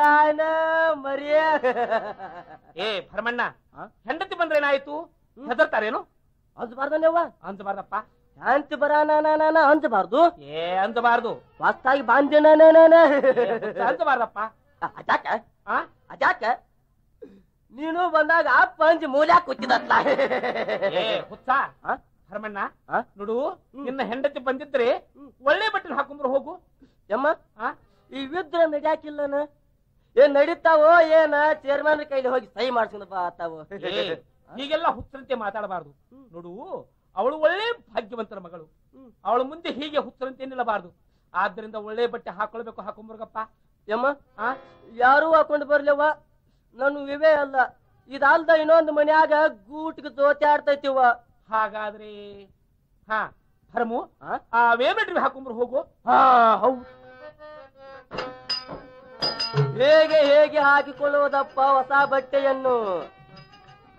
ನಾನ ಮರಿಯ ಏ ಭರಮಣ್ಣ ಆ? ಹೆಂಡತಿ ಬಂದ್ರೆ ಏನಾಯ್ತು ಹೆದರ್ತಾರೇನು ಅಂಜಬಾರ್ದನೇವ ಅಂಜಬಾರ್ದಪ್ಪ ಶಾಂತಿ ಬರ ನಾನ ಅಂಜಬಾರ್ದು ಏ ಅಂಜಬಾರ್ದು ಹೊಸ್ತಾಗಿ ಬಾಂಧೆ ನಾನ ಏ, ಹುಚ್ಚ ಅಂಜಬಾರ್ದಪ್ಪ ಅಜಾಕ ಆ ಅಜಾಕ ನೀನು ಬಂದಾಗ ಅಪ್ಪ ಅಂಜಿ ಮೂಲ್ಯಾಕ ಕೂತಿದತ್ಲ ಏ ಹುಚ್ಚ ಆ? ಭರಮಣ್ಣ ಆ? ನೋಡು ನಿನ್ನ ಹೆಂಡತಿ ಬಂದಿದ್ರೆ ಒಳ್ಳೆ ಬಟ್ಟೆ ಹಾಕೊಂಡ್ರು ಹೋಗು ಯಮ್ಮ ಆ? ಈ ವಿದ್ರ ನಡ್ಯಾಕಿಲ್ಲನ ಏನ್ ನಡೀತಾವೋ ಏನ ಚೇರ್ಮನ್ ಕೈಲಿ ಹೋಗಿ ಸಹಿ ಮಾಡ್ಸ್ಕೊಂಡ್ ಬಾ ಆತಾವು ಏ, ಹೀಗೆಲ್ಲ ಹುಚ್ಚರಂತೆ ಮಾತಾಡಬಾರ್ದು ನೋಡು ಅವಳು ಒಳ್ಳೆ ಭಾಗ್ಯವಂತರ ಮಗಳು ಅವಳ ಮುಂದೆ ಹೀಗೆ ಹುಚ್ಚರಂತೆ ನಿಲ್ಲಬಾರ್ದು ಆದ್ರಿಂದ ಒಳ್ಳೆ ಬಟ್ಟೆ ಹಾಕೊಳ್ಬೇಕು ಹಾಕೊಂಬರ್ಗಪ್ಪ ಯಮ್ಮ ಆ ಯಾರೂ ಹಾಕೊಂಡು ಬರ್ಲವ್ವ ನನ್ನ ವಿವೇ ಅಲ್ಲ ಇದಲ್ದ ಇನ್ನೊಂದು ಮನ್ಯಾಗ ಗೂಟ್ಗೆ ತೋಚಾಡ್ತೈತಿವ ಹಾಗಾದ್ರೆ ಹಾ ಭರಮು ಆ? ಆ ವೇಮೆಟ್ರಿ ಹಾಕೊಂಬರು ಹೋಗು ಹಾ ಹೌದು ಹೇಗೆ ಹೇಗೆ ಹಾಕಿಕೊಳ್ಳುವುದಪ್ಪ ಹೊಸ ಬಟ್ಟೆಯನ್ನು